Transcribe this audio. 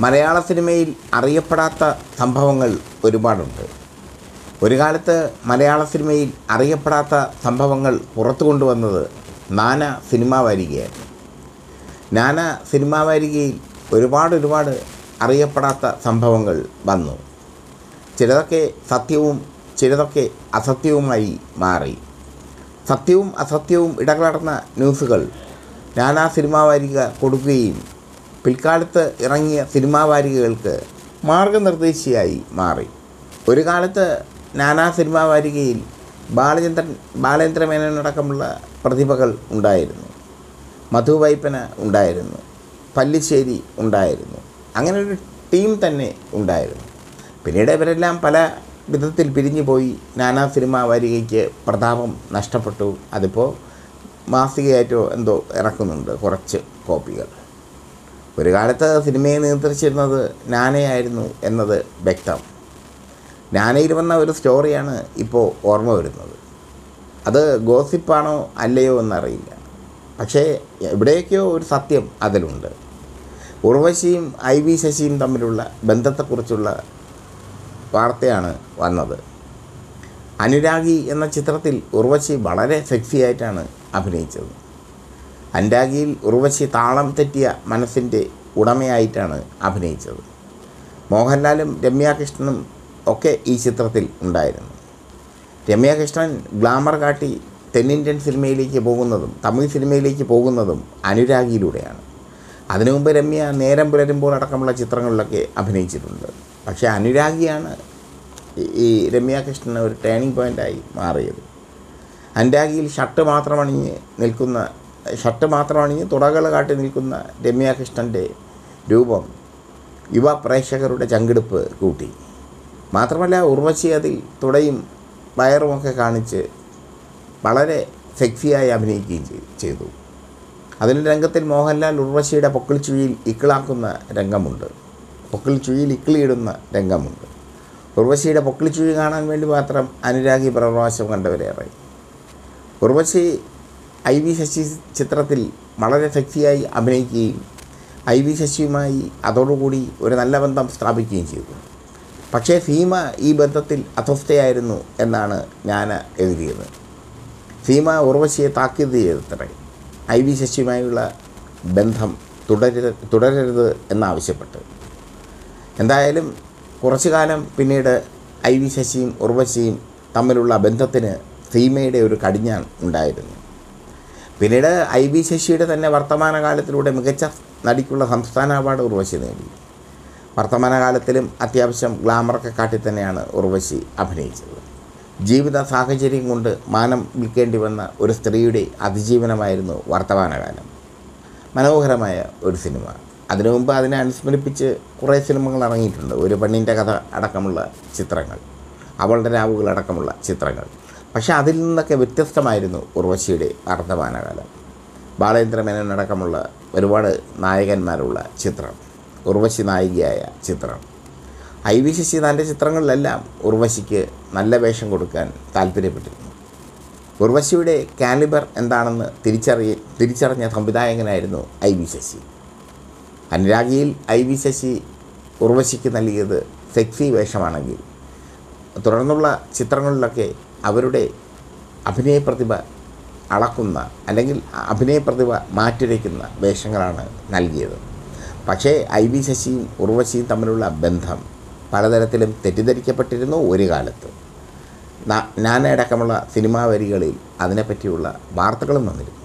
മലയാള സിനിമയിൽ അറിയപ്പെടാത്ത സംഭവങ്ങൾ ഒരുപാടുണ്ട് ഒരു കാലത്ത് മലയാള സിനിമയിൽ അറിയപ്പെടാത്ത സംഭവങ്ങൾ പുറത്തു കൊണ്ടുവന്നത് നാന സിനിമാ വാരികയായിരുന്നു നാന സിനിമാ വാരികയിൽ ഒരുപാട് ഒരുപാട് അറിയപ്പെടാത്ത സംഭവങ്ങൾ വന്നു ചിലതൊക്കെ സത്യവും ചിലതൊക്കെ അസത്യവുമായി മാറി സത്യവും അസത്യവും ഇടകലർന്ന ന്യൂസുകൾ നാനാ സിനിമാ വാരിക കൊടുക്കുകയും പിൽക്കാലത്ത് ഇറങ്ങിയ സിനിമാ വാരികകൾക്ക് മാർഗനിർദ്ദേശിയായി മാറി ഒരു കാലത്ത് നാനാ സിനിമാ വാരികയിൽ ബാലചന്ദ്രൻ ബാലേന്ദ്ര മേനോനടക്കമുള്ള പ്രതിഭകൾ ഉണ്ടായിരുന്നു മധു വൈപ്പന ഉണ്ടായിരുന്നു പല്ലിശ്ശേരി ഉണ്ടായിരുന്നു അങ്ങനെ ഒരു ടീം തന്നെ ഉണ്ടായിരുന്നു പിന്നീട് ഇവരെല്ലാം പല വിധത്തിൽ പിരിഞ്ഞു പോയി നാനാ സിനിമ വാരികയ്ക്ക് പ്രതാപം നഷ്ടപ്പെട്ടു അതിപ്പോൾ മാസികയായിട്ടോ എന്തോ ഇറക്കുന്നുണ്ട് കുറച്ച് കോപ്പികൾ ഒരു കാലത്ത് സിനിമയെ നിയന്ത്രിച്ചിരുന്നത് നാനയായിരുന്നു എന്നത് വ്യക്തം നാനയിൽ വന്ന ഒരു സ്റ്റോറിയാണ് ഇപ്പോൾ ഓർമ്മ വരുന്നത് അത് ഗോസിപ്പാണോ അല്ലയോ എന്നറിയില്ല പക്ഷേ എവിടെയൊക്കെയോ ഒരു സത്യം അതിലുണ്ട് ഉർവശിയും ഐ വി ശശിയും തമ്മിലുള്ള ബന്ധത്തെക്കുറിച്ചുള്ള വാർത്തയാണ് വന്നത് അനുരാഗി എന്ന ചിത്രത്തിൽ ഉർവശി വളരെ സെക്സി ആയിട്ടാണ് അഭിനയിച്ചത് അനുരാഗിയിൽ ഉർവശി താളം തെറ്റിയ മനസ്സിൻ്റെ ഉടമയായിട്ടാണ് അഭിനയിച്ചത് മോഹൻലാലും രമ്യാകൃഷ്ണനും ഒക്കെ ഈ ചിത്രത്തിൽ ഉണ്ടായിരുന്നു രമ്യാകൃഷ്ണൻ ഗ്ലാമർ കാട്ടി തെന്നിന്ത്യൻ സിനിമയിലേക്ക് പോകുന്നതും തമിഴ് സിനിമയിലേക്ക് പോകുന്നതും അനുരാഗിയിലൂടെയാണ് അതിനു മുമ്പ് രമ്യ നേരം പുലരുമ്പോൾ അടക്കമുള്ള ചിത്രങ്ങളിലൊക്കെ അഭിനയിച്ചിട്ടുണ്ട് പക്ഷേ അനുരാഗിയാണ് ഈ- ഈ രമ്യാകൃഷ്ണന് ഒരു ടേണിംഗ് പോയിൻ്റായി മാറിയത് അനുരാഗിയിൽ ഷർട്ട് മാത്രം അണിഞ്ഞ് നിൽക്കുന്ന ഷർട്ട് മാത്രം അണിഞ്ഞ് തുടകൾ കാട്ടി നിൽക്കുന്ന രമ്യാകൃഷ്ണൻ്റെ രൂപം യുവ പ്രേക്ഷകരുടെ ചങ്കിടിപ്പ് കൂട്ടി മാത്രമല്ല ഉർവശി അതിൽ തുടയും വയറുമൊക്കെ കാണിച്ച് വളരെ സെക്സിയായി അഭിനയിക്കുകയും ചെയ്- ചെയ്തു അതിൽ രംഗത്തിൽ മോഹൻലാൽ ഉർവശിയുടെ പൊക്കിൾ ചുഴിയിൽ ഇക്കിളാക്കുന്ന രംഗമുണ്ട് പൊക്കിൾ ചുഴിയിൽ ഇക്കിളിയിടുന്ന രംഗമുണ്ട് ഉർവശിയുടെ പൊക്കിൾ ചുഴി കാണാൻ വേണ്ടി മാത്രം അനുരാഗി പ്രവാസം കണ്ടവരേറെ ഉർവശി ഐ വി ശശി ചിത്രത്തിൽ വളരെ സെക്സിയായി അഭിനയിക്കുകയും ഐ വി ശശിയുമായി അതോടുകൂടി ഒരു നല്ല ബന്ധം സ്ഥാപിക്കുകയും ചെയ്തു പക്ഷേ സീമ ഈ ബന്ധത്തിൽ അസ്വസ്ഥയായിരുന്നു എന്നാണ് ഞാൻ എഴുതിയത് സീമ ഉർവശിയെ താക്കീത് ചെയ്തത്രേ ഐ വി ശശിയുമായുള്ള ബന്ധം തുടരുത് തുടരരുത് എന്നാവശ്യപ്പെട്ട് എന്തായാലും കുറച്ചു കാലം പിന്നീട് ഐ വി ശശിയും ഉർവശിയും തമ്മിലുള്ള ബന്ധത്തിന് സീമയുടെ ഒരു കടിഞ്ഞാൺ ഉണ്ടായിരുന്നു പിന്നീട് ഐ വി ശശിയുടെ തന്നെ വർത്തമാനകാലത്തിലൂടെ മികച്ച നടിക്കുള്ള സംസ്ഥാന അവാർഡ് ഉർവശി നേടി വർത്തമാനകാലത്തിലും അത്യാവശ്യം ഗ്ലാമറൊക്കെ കാട്ടി തന്നെയാണ് ഉർവശി അഭിനയിച്ചത് ജീവിത സാഹചര്യം കൊണ്ട് മാനം വിൽക്കേണ്ടി വന്ന ഒരു സ്ത്രീയുടെ അതിജീവനമായിരുന്നു വർത്തമാനകാലം മനോഹരമായ ഒരു സിനിമ അതിനു മുമ്പ് അതിനെ അനുസ്മരിപ്പിച്ച് കുറേ സിനിമകൾ ഇറങ്ങിയിട്ടുണ്ട് ഒരു പെണ്ണിൻ്റെ കഥ അടക്കമുള്ള ചിത്രങ്ങൾ അവളുടെ രാവുകൾ അടക്കമുള്ള ചിത്രങ്ങൾ പക്ഷേ അതിൽ നിന്നൊക്കെ വ്യത്യസ്തമായിരുന്നു ഉർവശിയുടെ വർത്തമാനകാലം ബാലേന്ദ്ര മേനോൻ അടക്കമുള്ള ഒരുപാട് നായകന്മാരുള്ള ചിത്രം ഉർവശി നായികയായ ചിത്രം ഐ വി ശശി തൻ്റെ ചിത്രങ്ങളിലെല്ലാം ഉർവശിക്ക് നല്ല വേഷം കൊടുക്കാൻ താല്പര്യപ്പെട്ടിരുന്നു ഉർവശിയുടെ കാലിബർ എന്താണെന്ന് തിരിച്ചറിയ തിരിച്ചറിഞ്ഞ സംവിധായകനായിരുന്നു ഐ വി ശശി അനുരാഗിയിൽ ഐ വി ശശി ഉർവശിക്ക് നൽകിയത് സെക്സി വേഷമാണെങ്കിൽ തുടർന്നുള്ള ചിത്രങ്ങളിലൊക്കെ അവരുടെ അഭിനയ പ്രതിഭ അളക്കുന്ന അല്ലെങ്കിൽ അഭിനയ പ്രതിഭ മാറ്റുരയ്ക്കുന്ന വേഷങ്ങളാണ് നൽകിയത് പക്ഷേ ഐ വി ശശിയും ഉർവശിയും തമ്മിലുള്ള ബന്ധം പലതരത്തിലും തെറ്റിദ്ധരിക്കപ്പെട്ടിരുന്നു ഒരു കാലത്ത് നാനയടക്കമുള്ള സിനിമാ വരികളിൽ അതിനെപ്പറ്റിയുള്ള വാർത്തകളും വന്നിരുന്നു